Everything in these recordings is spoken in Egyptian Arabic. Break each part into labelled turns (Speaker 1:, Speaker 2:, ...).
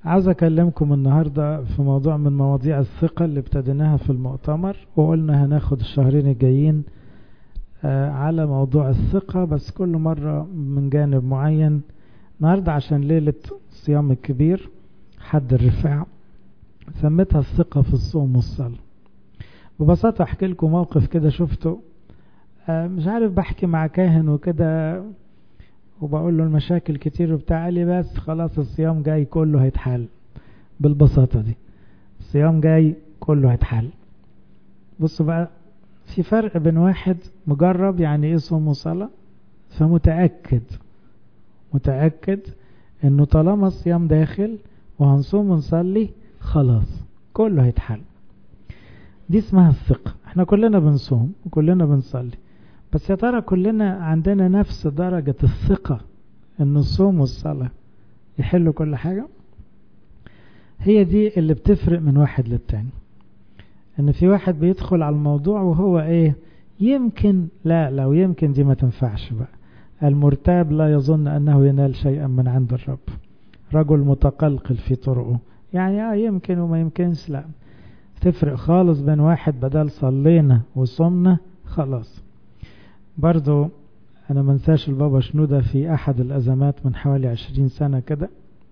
Speaker 1: عاوز أكلمكم النهاردة في موضوع من مواضيع الثقة اللي ابتديناها في المؤتمر وقلنا هناخد الشهرين الجايين على موضوع الثقة بس كل مرة من جانب معين النهاردة عشان ليلة الصيام الكبير حد الرفاع سميتها الثقة في الصوم والصلاة ببساطة احكي لكم موقف كده شفته مش عارف بحكي مع كاهن وكده وبقول له المشاكل كتير وبتاع لي بس خلاص الصيام جاي كله هيتحل بالبساطة دي الصيام جاي كله هيتحل بصوا بقى في فرق بين واحد مجرب يعني ايه صوم وصلاة فمتأكد متأكد انه طالما الصيام داخل وهنصوم ونصلي خلاص كله هيتحل دي اسمها الثقة احنا كلنا بنصوم وكلنا بنصلي بس يا ترى كلنا عندنا نفس درجة الثقة ان الصوم والصلاة يحلوا كل حاجة هي دي اللي بتفرق من واحد للتاني ان في واحد بيدخل على الموضوع وهو ايه يمكن لا لو يمكن دي ما تنفعش بقى المرتاب لا يظن انه ينال شيئا من عند الرب رجل متقلقل في طرقه يعني اه يمكن وما يمكنش لا تفرق خالص بين واحد بدل صلينا وصمنا خلاص برضو انا منساش البابا شنودة في احد الازمات من حوالي عشرين سنة كده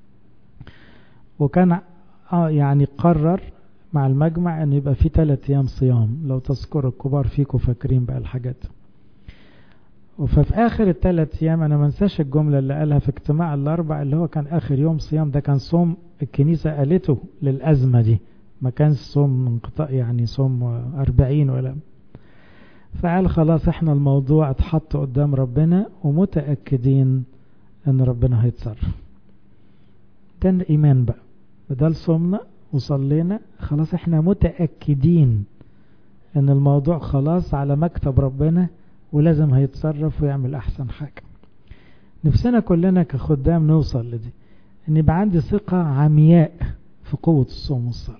Speaker 1: وكان اه يعني قرر مع المجمع ان يبقى في ثلاث ايام صيام لو تذكروا الكبار فيكم فاكرين بقى الحاجات ففي اخر الثلاث ايام انا منساش الجملة اللي قالها في اجتماع الاربع اللي هو كان اخر يوم صيام ده كان صوم الكنيسة قالته للازمة دي ما كانش صوم انقطاع يعني صوم أربعين ولا فقال خلاص احنا الموضوع اتحط قدام ربنا ومتأكدين ان ربنا هيتصرف ده الايمان بقى بدل صومنا وصلينا خلاص احنا متأكدين ان الموضوع خلاص على مكتب ربنا ولازم هيتصرف ويعمل احسن حاجة نفسنا كلنا كخدام نوصل لدي ان يبقى عندي ثقة عمياء في قوة الصوم والصلاة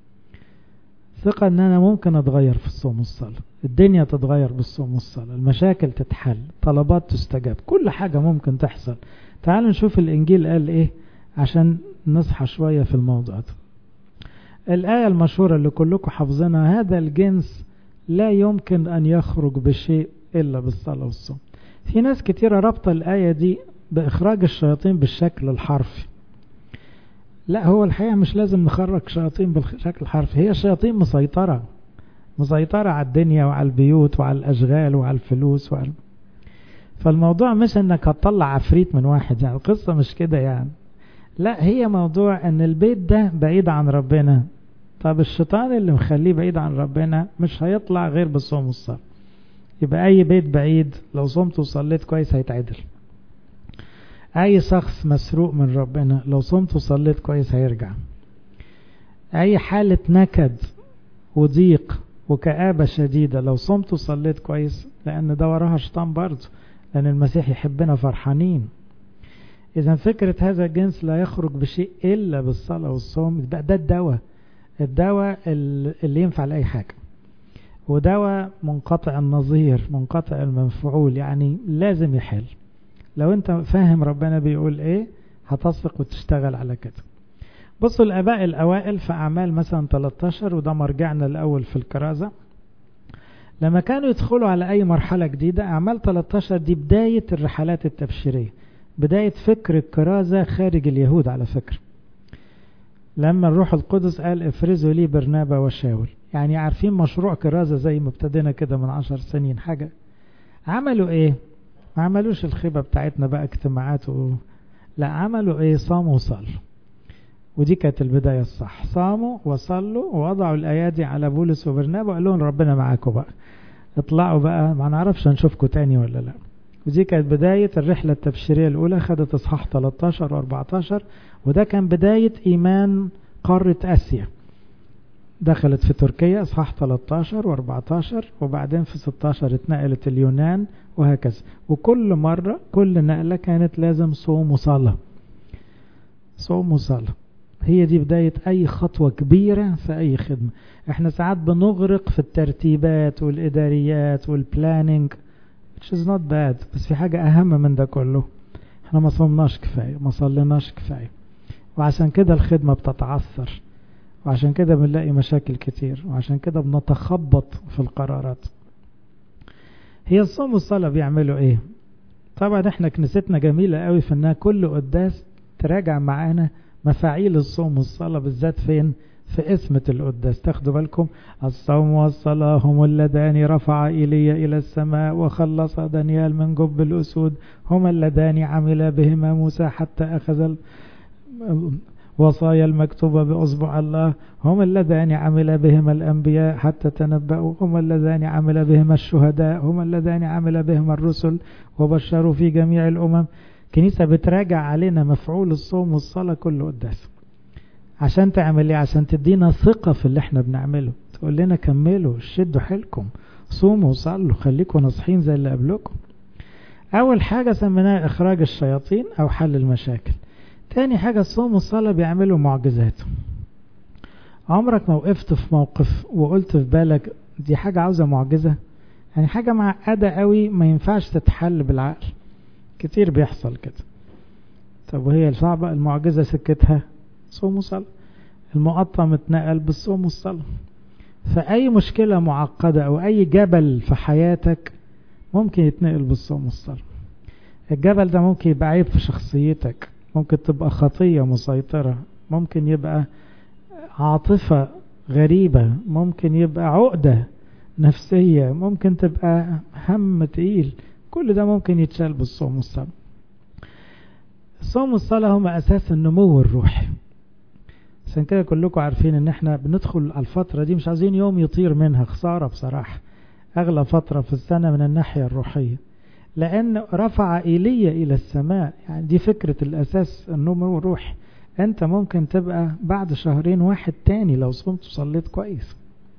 Speaker 1: ثقة ان انا ممكن اتغير في الصوم والصلاة الدنيا تتغير بالصوم والصلاة المشاكل تتحل طلبات تستجاب كل حاجة ممكن تحصل تعالوا نشوف الانجيل قال ايه عشان نصحى شوية في الموضوع ده الآية المشهورة اللي كلكم حافظينها هذا الجنس لا يمكن أن يخرج بشيء إلا بالصلاة والصوم في ناس كتيرة رابطة الآية دي بإخراج الشياطين بالشكل الحرفي لا هو الحقيقة مش لازم نخرج شياطين بالشكل الحرفي هي الشياطين مسيطرة مسيطرة على الدنيا وعلى البيوت وعلى الأشغال وعلى الفلوس وعلى فالموضوع مش انك هتطلع عفريت من واحد يعني القصة مش كده يعني لا هي موضوع ان البيت ده بعيد عن ربنا طب الشيطان اللي مخليه بعيد عن ربنا مش هيطلع غير بالصوم والصلاة يبقى اي بيت بعيد لو صمت وصليت كويس هيتعدل اي شخص مسروق من ربنا لو صمت وصليت كويس هيرجع اي حالة نكد وضيق وكآبة شديدة لو صمت وصليت كويس لان ده وراها شيطان برضه لان المسيح يحبنا فرحانين اذا فكرة هذا الجنس لا يخرج بشيء الا بالصلاة والصوم ده الدواء الدواء اللي ينفع لأي حاجة ودواء منقطع النظير منقطع المنفعول يعني لازم يحل لو انت فاهم ربنا بيقول ايه هتصفق وتشتغل على كده بصوا الاباء الاوائل في اعمال مثلا 13 وده مرجعنا الاول في الكرازة لما كانوا يدخلوا على اي مرحلة جديدة اعمال 13 دي بداية الرحلات التبشيرية بداية فكر الكرازة خارج اليهود على فكرة لما الروح القدس قال افرزوا لي برنابا وشاول يعني عارفين مشروع كرازة زي ما ابتدينا كده من عشر سنين حاجة عملوا ايه ما عملوش الخيبة بتاعتنا بقى اجتماعات و... لا عملوا ايه صاموا وصلوا ودي كانت البداية الصح صاموا وصلوا ووضعوا الأيادي على بولس وبرنابا وقال لهم ربنا معاكم بقى اطلعوا بقى ما نعرفش هنشوفكم تاني ولا لا ودي كانت بداية الرحلة التبشيرية الأولى خدت إصحاح 13 و14 وده كان بداية إيمان قارة آسيا دخلت في تركيا إصحاح 13 و14 وبعدين في 16 اتنقلت اليونان وهكذا وكل مرة كل نقلة كانت لازم صوم وصلاة صوم وصلاة هي دي بداية أي خطوة كبيرة في أي خدمة احنا ساعات بنغرق في الترتيبات والإداريات والبلاننج which is not bad بس في حاجة أهم من ده كله احنا ما صمناش كفاية ما صليناش كفاية وعشان كده الخدمة بتتعثر وعشان كده بنلاقي مشاكل كتير وعشان كده بنتخبط في القرارات هي الصوم والصلاة بيعملوا ايه طبعا احنا كنيستنا جميلة قوي في انها كل قداس تراجع معانا مفاعيل الصوم والصلاة بالذات فين في اسمة القداس تاخدوا بالكم الصوم والصلاة هم اللذان رفع إيليا إلى السماء وخلص دانيال من جب الأسود هما اللذان عمل بهما موسى حتى أخذ وصايا المكتوبة بأصبع الله هما اللذان عمل بهما الأنبياء حتى تنبأوا هما اللذان عمل بهما الشهداء هما اللذان عمل بهما الرسل وبشروا في جميع الأمم كنيسة بتراجع علينا مفعول الصوم والصلاة كل قداس عشان تعمل ايه عشان تدينا ثقة في اللي احنا بنعمله تقول لنا كملوا شدوا حيلكم صوموا وصلوا خليكم ناصحين زي اللي قبلكم اول حاجة سميناها اخراج الشياطين او حل المشاكل تاني حاجة الصوم والصلاة بيعملوا معجزات عمرك ما وقفت في موقف وقلت في بالك دي حاجة عاوزة معجزة يعني حاجة معقدة قوي ما ينفعش تتحل بالعقل كتير بيحصل كده طب وهي صعبة المعجزة سكتها صوم وصلاة المقطم اتنقل بالصوم والصلاة فأي مشكلة معقدة أو أي جبل في حياتك ممكن يتنقل بالصوم والصلاة الجبل ده ممكن يبقى عيب في شخصيتك ممكن تبقى خطية مسيطرة ممكن يبقى عاطفة غريبة ممكن يبقى عقدة نفسية ممكن تبقى هم تقيل كل ده ممكن يتشال بالصوم والصلاة الصوم والصلاة هما أساس النمو الروحي عشان كده كلكم عارفين ان احنا بندخل على الفترة دي مش عايزين يوم يطير منها خسارة بصراحة اغلى فترة في السنة من الناحية الروحية لان رفع ايليا الى السماء يعني دي فكرة الاساس النمو الروحي انت ممكن تبقى بعد شهرين واحد تاني لو صمت وصليت كويس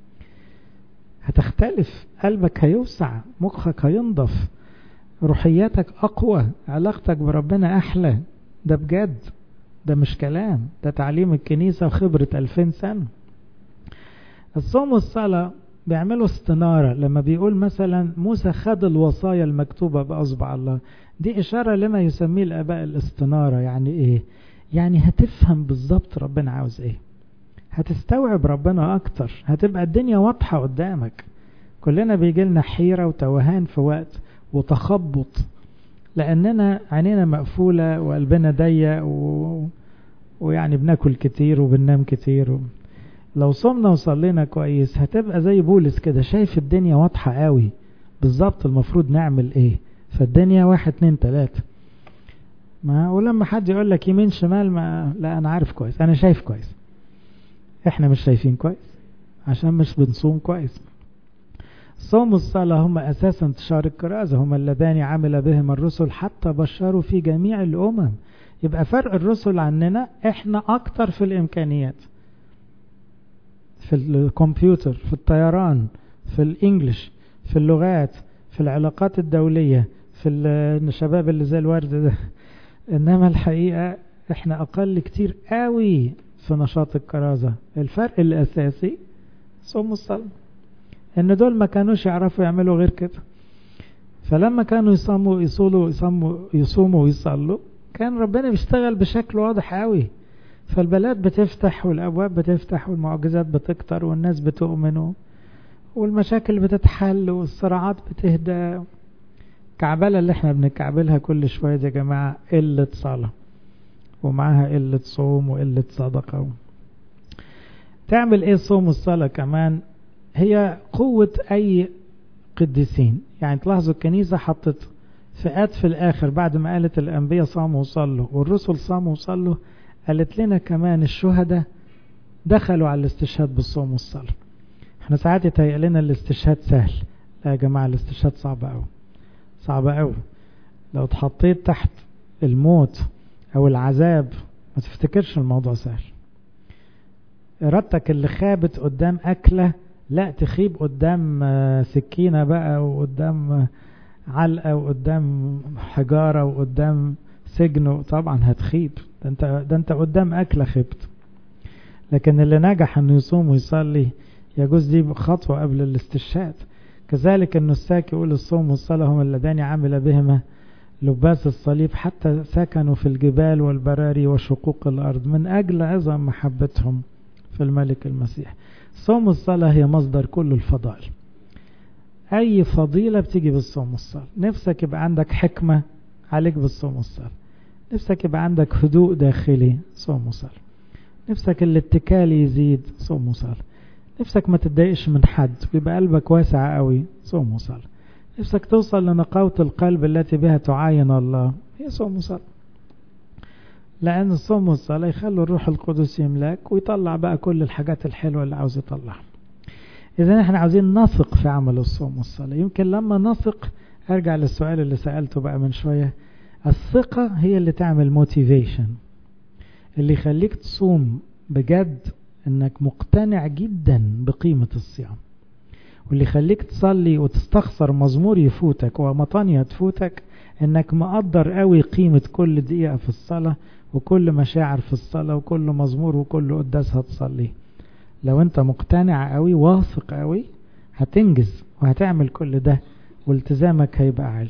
Speaker 1: هتختلف قلبك هيوسع مخك هينضف روحياتك اقوى علاقتك بربنا احلى ده بجد ده مش كلام ده تعليم الكنيسة وخبرة ألفين سنة الصوم والصلاة بيعملوا استنارة لما بيقول مثلا موسى خد الوصايا المكتوبة بأصبع الله دي إشارة لما يسميه الآباء الاستنارة يعني إيه يعني هتفهم بالظبط ربنا عاوز إيه هتستوعب ربنا أكتر هتبقى الدنيا واضحة قدامك كلنا بيجي لنا حيرة وتوهان في وقت وتخبط لأننا عينينا مقفولة وقلبنا ضيق و... ويعني بناكل كتير وبننام كتير و... لو صمنا وصلينا كويس هتبقى زي بولس كده شايف الدنيا واضحة قوي بالظبط المفروض نعمل ايه فالدنيا واحد اتنين تلاتة ما ولما حد يقول لك يمين شمال ما لا انا عارف كويس انا شايف كويس احنا مش شايفين كويس عشان مش بنصوم كويس الصوم والصلاة هم أساس انتشار الكرازة هم اللذان عمل بهم الرسل حتى بشروا في جميع الأمم يبقى فرق الرسل عننا احنا أكتر في الإمكانيات في الكمبيوتر في الطيران في الإنجليش في اللغات في العلاقات الدولية في الشباب اللي زي الورد ده إنما الحقيقة احنا أقل كتير قوي في نشاط الكرازة الفرق الأساسي صوم الصلاة ان دول ما كانوش يعرفوا يعملوا غير كده فلما كانوا يصوموا يصولوا يصوموا يصوموا ويصلوا كان ربنا بيشتغل بشكل واضح قوي فالبلاد بتفتح والابواب بتفتح والمعجزات بتكتر والناس بتؤمن والمشاكل بتتحل والصراعات بتهدى كعبلة اللي احنا بنكعبلها كل شوية يا جماعة قلة صلاة ومعها قلة صوم وقلة صدقة تعمل ايه الصوم والصلاة كمان هي قوة أي قديسين يعني تلاحظوا الكنيسة حطت فئات في الآخر بعد ما قالت الأنبياء صاموا وصلوا والرسل صاموا وصلوا قالت لنا كمان الشهداء دخلوا على الاستشهاد بالصوم والصلاة احنا ساعات يتهيأ لنا الاستشهاد سهل لا يا جماعة الاستشهاد صعب أوي صعب أوي لو اتحطيت تحت الموت أو العذاب ما تفتكرش الموضوع سهل إرادتك اللي خابت قدام أكلة لا تخيب قدام سكينة بقى وقدام علقة وقدام حجارة وقدام سجن طبعا هتخيب ده انت, ده انت قدام أكلة خبت لكن اللي نجح انه يصوم ويصلي يجوز دي خطوة قبل الاستشهاد كذلك النساك يقول الصوم والصلاة هم اللذان عمل بهما لباس الصليب حتى سكنوا في الجبال والبراري وشقوق الأرض من أجل عظم محبتهم في الملك المسيح صوم الصلاة هي مصدر كل الفضائل أي فضيلة بتيجي بالصوم والصلاة نفسك يبقى عندك حكمة عليك بالصوم والصلاة نفسك يبقى عندك هدوء داخلي صوم وصلاة نفسك الاتكال يزيد صوم وصلاة نفسك ما تتضايقش من حد ويبقى قلبك واسع قوي صوم وصلاة نفسك توصل لنقاوة القلب التي بها تعاين الله هي صوم وصلاة لأن الصوم والصلاة يخلوا الروح القدس يملاك ويطلع بقى كل الحاجات الحلوة اللي عاوز يطلعها إذا احنا عاوزين نثق في عمل الصوم والصلاة يمكن لما نثق أرجع للسؤال اللي سألته بقى من شوية الثقة هي اللي تعمل موتيفيشن اللي يخليك تصوم بجد انك مقتنع جدا بقيمة الصيام واللي يخليك تصلي وتستخسر مزمور يفوتك ومطانية تفوتك انك مقدر قوي قيمة كل دقيقة في الصلاة وكل مشاعر في الصلاة وكل مزمور وكل قداس هتصليه لو انت مقتنع قوي واثق قوي هتنجز وهتعمل كل ده والتزامك هيبقى عالي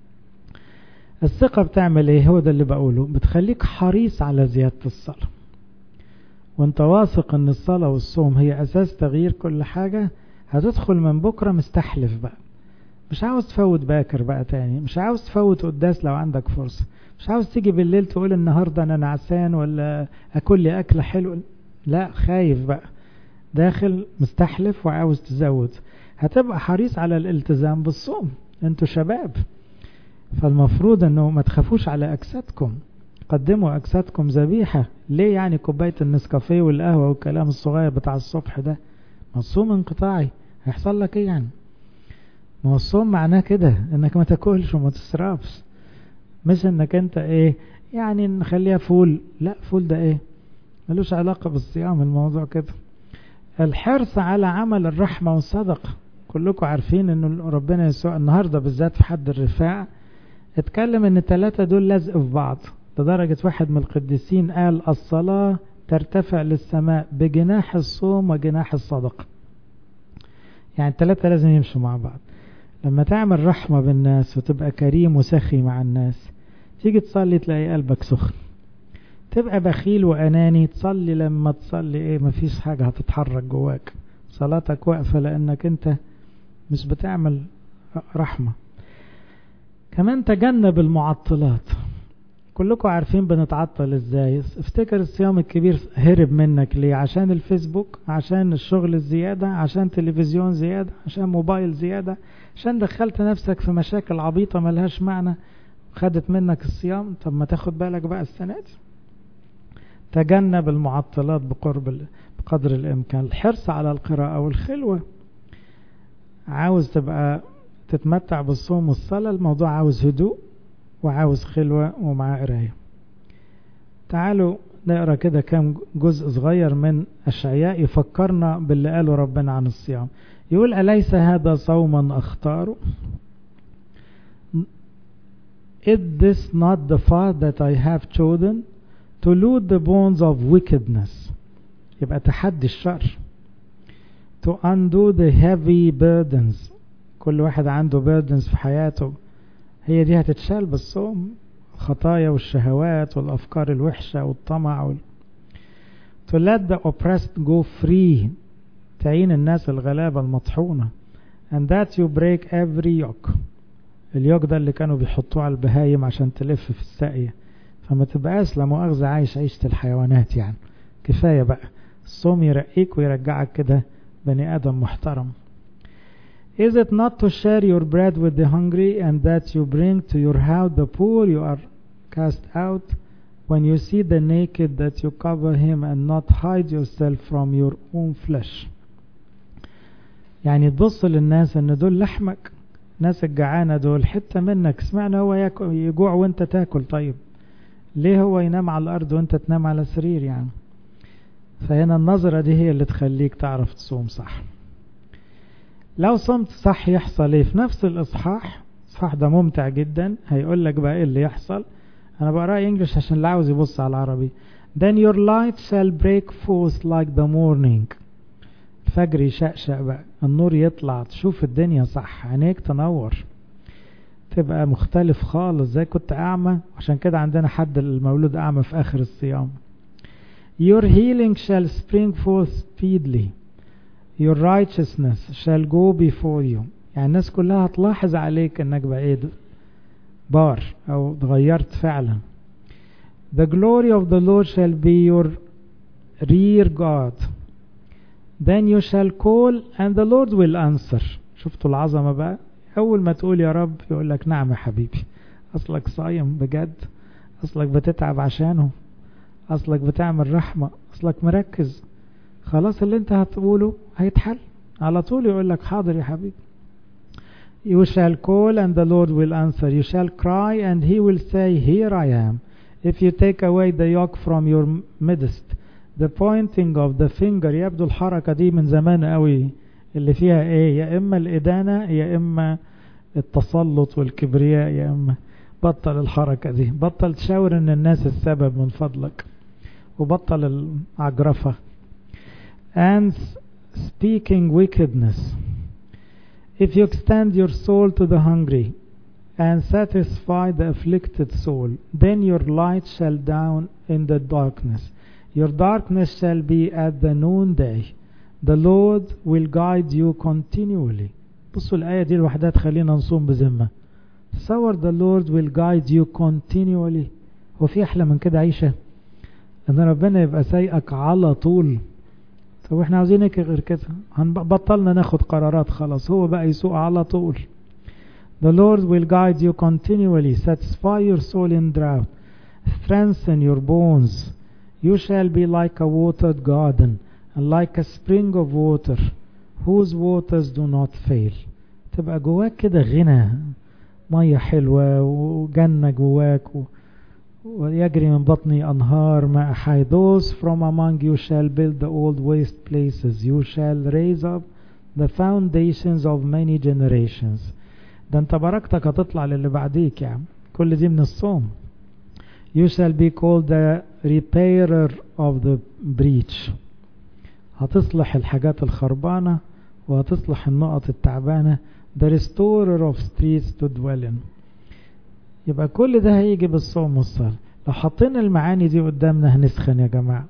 Speaker 1: الثقة بتعمل ايه هو ده اللي بقوله بتخليك حريص على زيادة الصلاة وانت واثق ان الصلاة والصوم هي اساس تغيير كل حاجة هتدخل من بكرة مستحلف بقى مش عاوز تفوت باكر بقى تاني مش عاوز تفوت قداس لو عندك فرصة مش عاوز تيجي بالليل تقول النهاردة انا نعسان ولا اكل لي اكلة حلوة لا خايف بقى داخل مستحلف وعاوز تزود هتبقى حريص على الالتزام بالصوم انتوا شباب فالمفروض انه ما تخافوش على اجسادكم قدموا اجسادكم ذبيحه ليه يعني كوبايه النسكافيه والقهوه والكلام الصغير بتاع الصبح ده ما الصوم انقطاعي هيحصل لك ايه يعني ما هو الصوم معناه كده انك ما تاكلش وما تسرفش مش انك انت ايه يعني نخليها فول لا فول ده ايه ملوش علاقه بالصيام الموضوع كده الحرص على عمل الرحمه والصدقه كلكم عارفين ان ربنا يسوع النهارده بالذات في حد الرفاع اتكلم ان الثلاثة دول لزق في بعض لدرجة واحد من القديسين قال الصلاة ترتفع للسماء بجناح الصوم وجناح الصدقة يعني الثلاثة لازم يمشوا مع بعض لما تعمل رحمة بالناس وتبقى كريم وسخي مع الناس تيجي تصلي تلاقي قلبك سخن تبقى بخيل وأناني تصلي لما تصلي ايه مفيش حاجة هتتحرك جواك صلاتك واقفة لأنك انت مش بتعمل رحمة كمان تجنب المعطلات كلكم عارفين بنتعطل ازاي افتكر الصيام الكبير هرب منك ليه عشان الفيسبوك عشان الشغل الزيادة عشان تلفزيون زيادة عشان موبايل زيادة عشان دخلت نفسك في مشاكل عبيطة ملهاش معنى خدت منك الصيام طب ما تاخد بالك بقى السنة دي تجنب المعطلات بقرب بقدر الامكان الحرص على القراءة والخلوة عاوز تبقى تتمتع بالصوم والصلاة الموضوع عاوز هدوء وعاوز خلوة ومعاه قراية تعالوا نقرا كده كام جزء صغير من أشعياء يفكرنا باللي قاله ربنا عن الصيام يقول أليس هذا صوما أختاره Is this not the fast that I have chosen to loot the bones of wickedness يبقى تحدي الشر to undo the heavy burdens كل واحد عنده burdens في حياته هي دي هتتشال بالصوم الخطايا والشهوات والأفكار الوحشة والطمع وال... to let the oppressed go free تعين الناس الغلابة المطحونة and that you break every yoke اليوك ده اللي كانوا بيحطوه على البهايم عشان تلف في الساقية فما تبقاش لا مؤاخذة عايش عيشة الحيوانات يعني كفاية بقى الصوم يرقيك ويرجعك كده بني آدم محترم Is it not to share your bread with the hungry and that you bring to your house the poor you are cast out when you see the naked that you cover him and not hide yourself from your own flesh يعني تبص للناس ان دول لحمك ناس الجعانة دول حتة منك سمعنا هو يجوع وانت تاكل طيب ليه هو ينام على الارض وانت تنام على سرير يعني فهنا النظرة دي هي اللي تخليك تعرف تصوم صح لو صمت صح يحصل ايه في نفس الاصحاح الصح ده ممتع جدا هيقول لك بقى ايه اللي يحصل انا بقراه انجلش عشان اللي عاوز يبص على العربي then your light shall break forth like the morning الفجر يشقشق بقى النور يطلع تشوف الدنيا صح عينيك تنور تبقى مختلف خالص زي كنت أعمى عشان كده عندنا حد المولود أعمى في آخر الصيام Your healing shall spring forth speedily Your righteousness shall go before you يعني الناس كلها هتلاحظ عليك انك بقيت بار او اتغيرت فعلا The glory of the Lord shall be your rear guard Then you shall call and the Lord will answer شفتوا العظمة بقى أول ما تقول يا رب يقول لك نعم يا حبيبي أصلك صايم بجد أصلك بتتعب عشانه أصلك بتعمل رحمة أصلك مركز خلاص اللي انت هتقوله هيتحل على طول يقول لك حاضر يا حبيبي You shall call and the Lord will answer. You shall cry and he will say, Here I am. If you take away the yoke from your midst, the pointing of the finger يبدو الحركة دي من زمان قوي اللي فيها ايه يا اما الادانة يا اما التسلط والكبرياء يا اما بطل الحركة دي بطل تشاور ان الناس السبب من فضلك وبطل العجرفة and speaking wickedness if you extend your soul to the hungry and satisfy the afflicted soul then your light shall down in the darkness your darkness shall be at the noonday the Lord will guide you continually بصوا الآية دي لوحدها تخلينا نصوم بذمة تصور the Lord will guide you continually هو في أحلى من كده عيشة إن ربنا يبقى سايقك على طول طب احنا عاوزين ايه غير كده بطلنا ناخد قرارات خلاص هو بقى يسوق على طول The Lord will guide you continually satisfy your soul in drought strengthen your bones you shall be like a watered garden and like a spring of water whose waters do not fail تبقى جواك كده غنى مية حلوة وجنة جواك و... ويجري من بطني أنهار ماء حي those from among you shall build the old waste places you shall raise up the foundations of many generations ده انت بركتك هتطلع للي بعديك يا عم كل دي من الصوم you shall be called the repairer of the breach هتصلح الحاجات الخربانة وهتصلح النقط التعبانة the restorer of streets to dwell in يبقى كل ده هيجي بالصوم والصلاة لو حطينا المعاني دي قدامنا هنسخن يا جماعة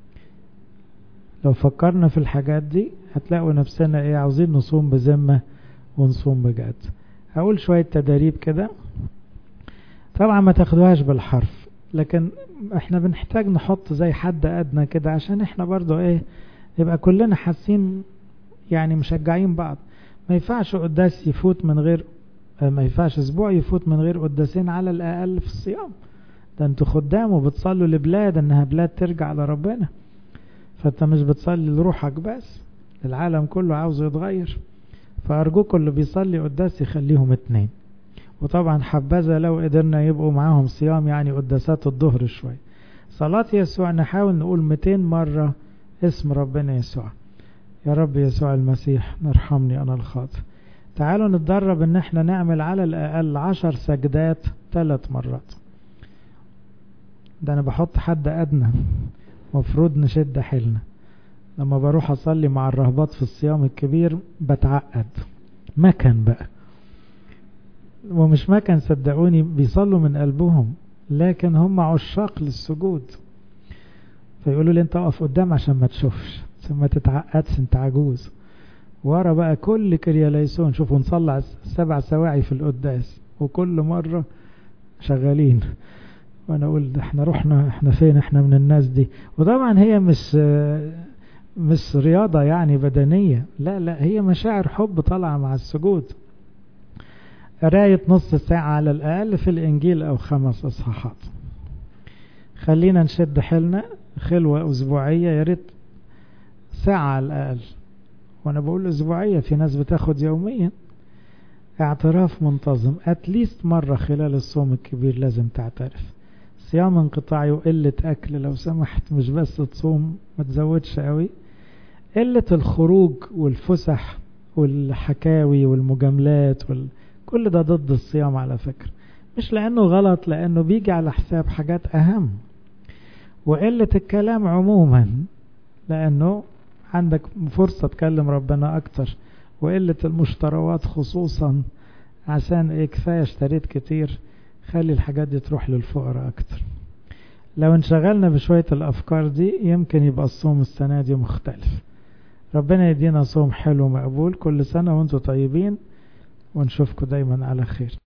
Speaker 1: لو فكرنا في الحاجات دي هتلاقوا نفسنا ايه عاوزين نصوم بذمة ونصوم بجد هقول شوية تدريب كده طبعا ما تاخدوهاش بالحرف لكن احنا بنحتاج نحط زي حد ادنى كده عشان احنا برضو ايه يبقى كلنا حاسين يعني مشجعين بعض ما ينفعش قداس يفوت من غير ما ينفعش اسبوع يفوت من غير قداسين على الاقل في الصيام ده انتوا خدام وبتصلوا لبلاد انها بلاد ترجع لربنا فانت مش بتصلي لروحك بس العالم كله عاوز يتغير فارجوكم اللي بيصلي قداس يخليهم اتنين وطبعا حبذا لو قدرنا يبقوا معاهم صيام يعني قداسات الظهر شوي صلاة يسوع نحاول نقول 200 مرة اسم ربنا يسوع يا رب يسوع المسيح ارحمني انا الخاطئ تعالوا نتدرب ان احنا نعمل على الاقل عشر سجدات ثلاث مرات ده انا بحط حد ادنى مفروض نشد حيلنا لما بروح اصلي مع الرهبات في الصيام الكبير بتعقد مكن بقى ومش مكن صدقوني بيصلوا من قلبهم لكن هم عشاق للسجود فيقولوا لي انت اقف قدام عشان ما تشوفش ما تتعقدش انت عجوز ورا بقى كل كرياليسون شوفوا نصلع سبع سواعي في القداس وكل مرة شغالين وانا اقول احنا رحنا احنا فين احنا من الناس دي وطبعا هي مش مش رياضة يعني بدنية لا لا هي مشاعر حب طالعة مع السجود قراية نص ساعة على الأقل في الإنجيل أو خمس إصحاحات خلينا نشد حيلنا خلوة أسبوعية يا ريت ساعة على الأقل وأنا بقول أسبوعية في ناس بتاخد يوميا اعتراف منتظم أتليست مرة خلال الصوم الكبير لازم تعترف صيام انقطاعي وقلة أكل لو سمحت مش بس تصوم ما تزودش قوي قلة الخروج والفسح والحكاوي والمجاملات وال... كل ده ضد الصيام على فكرة مش لأنه غلط لأنه بيجي على حساب حاجات أهم وقلة الكلام عموما لأنه عندك فرصة تكلم ربنا أكتر وقلة المشتروات خصوصا عشان ايه كفاية اشتريت كتير خلي الحاجات دي تروح للفقراء اكتر لو انشغلنا بشوية الافكار دي يمكن يبقى الصوم السنة دي مختلف ربنا يدينا صوم حلو مقبول كل سنة وانتم طيبين ونشوفكم دايما على خير